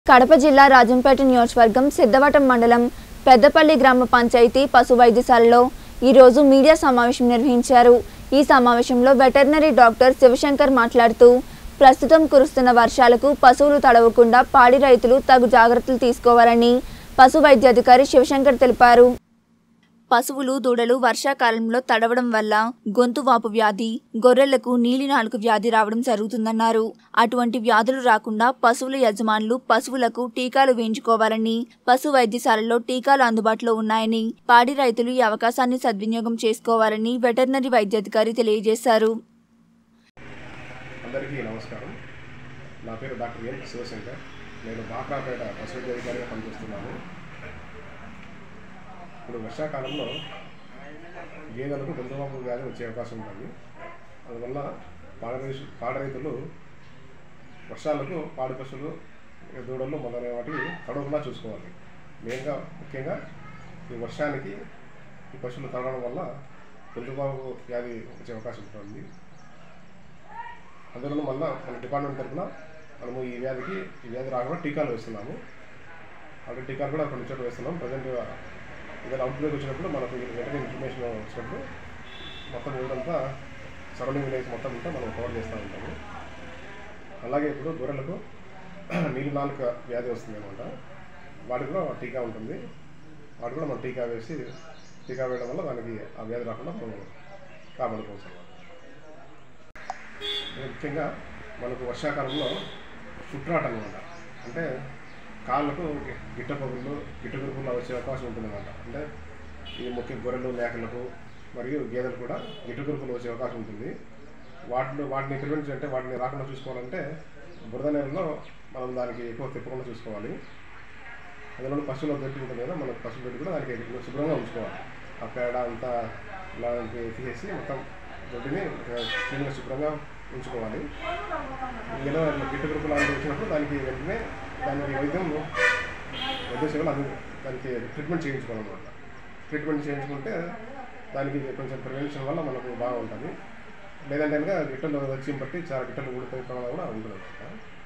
కడప జిల్లా రాజంపేట నియోజకవర్గం సిద్ధవటం మండలం పెద్దపల్లి గ్రామ పంచాయతీ పశు వైద్యశాలలో ఈరోజు మీడియా సమావేశం నిర్వహించారు ఈ సమావేశంలో వెటర్నరీ డాక్టర్ శివశంకర్ మాట్లాడుతూ ప్రస్తుతం కురుస్తున్న వర్షాలకు పశువులు తడవకుండా పాడి రైతులు తగు జాగ్రత్తలు తీసుకోవాలని పశు వైద్యాధికారి శివశంకర్ తెలిపారు పశువులు దూడలు వర్షాకాలంలో తడవడం వల్ల గొంతు వాపు వ్యాధి గొర్రెలకు నీలి నాలుగు వ్యాధి రావడం జరుగుతుందన్నారు అటువంటి వ్యాధులు రాకుండా పశువుల యజమానులు పశువులకు టీకాలు వేయించుకోవాలని పశు వైద్యశాలలో టీకాలు అందుబాటులో ఉన్నాయని పాడి రైతులు ఈ అవకాశాన్ని సద్వినియోగం చేసుకోవాలని వెటర్నరీ వైద్యాధికారి తెలియజేశారు అందరికీ నమస్కారం నా పేరు డాక్టర్ ఎన్ శివశంకర్ నేను బాక్రాపేట పశువైద్యాధికారిగా పనిచేస్తున్నాను ఇప్పుడు వర్షాకాలంలో గేదెలకు గొంతువాపు వ్యాధి వచ్చే అవకాశం ఉంటుంది అందువల్ల పాడ రైతు పాడ రైతులు వర్షాలకు పాడి పశువులు దూడలు మొదలైన వాటికి తడవకుండా చూసుకోవాలి మెయిన్గా ముఖ్యంగా ఈ వర్షానికి ఈ పశువులు తడవడం వల్ల గొంతువాపు వ్యాధి వచ్చే అవకాశం ఉంటుంది అందులో మళ్ళీ మన డిపార్ట్మెంట్ తరఫున మనము ఈ వ్యాధికి ఈ వ్యాధి రాకుండా టీకాలు వేస్తున్నాము అలాంటి టీకాలు కూడా కొన్ని చోట్ల వేస్తున్నాం ప్రజెంట్ ఏదైనా అవుట్ బ్రేక్ వచ్చినప్పుడు మనకు ఈ వెంటనే ఇన్ఫర్మేషన్ వచ్చినప్పుడు మొత్తం ఊరంతా సరౌండింగ్ విలేజ్ మొత్తం అంతా మనం కవర్ చేస్తూ ఉంటాము అలాగే ఇప్పుడు గొర్రెలకు నీళ్ళు నాలుక వ్యాధి వస్తుంది అనమాట వాటికి కూడా టీకా ఉంటుంది వాటి కూడా మనం టీకా వేసి టీకా వేయడం వల్ల దానికి ఆ వ్యాధి రాకుండా మనం కాపాడుకోవచ్చు అన్నమాట. ముఖ్యంగా మనకు వర్షాకాలంలో ఫుట్రాట్ అనమాట అంటే కాళ్ళకు గి- గిట్ట పగుళ్ళు గిట్ట గురుపులు వచ్చే అవకాశం ఉంటుందన్నమాట అంటే ఈ ముఖ్య గొర్రెలు మేకలకు మరియు గేదెలు కూడా గిట్ట గురుపులు వచ్చే అవకాశం ఉంటుంది వాటిని వాటిని ప్రివెంట్ అంటే వాటిని రాకుండా చూసుకోవాలంటే బురద నేలలో మనం దానికి ఎక్కువ తిప్పకుండా చూసుకోవాలి అందులో పశువుల దొడ్డి ఉంటుంది కదా మన పశువుల దొడ్డి కూడా దానికి ఎక్కువ శుభ్రంగా ఉంచుకోవాలి ఆ పేడ అంతా ఇలాంటి తీసేసి మొత్తం దొడ్డిని క్లీన్గా శుభ్రంగా ఉంచుకోవాలి ఏదో గిట్టు గ్రూపు లాంటివి వచ్చినప్పుడు దానికి వెంటనే దానికి వైద్యం వైద్య సేవలు అంది దానికి ట్రీట్మెంట్ చేయించుకోవాలన్నమాట ట్రీట్మెంట్ చేయించుకుంటే దానికి కొంచెం ప్రివెన్షన్ వల్ల మనకు బాగా ఉంటుంది లేదంటే కనుక గిట్టలు వచ్చి బట్టి చాలా గిట్టలు ఊడిపోయి కూడా ఉంటుంది అనమాట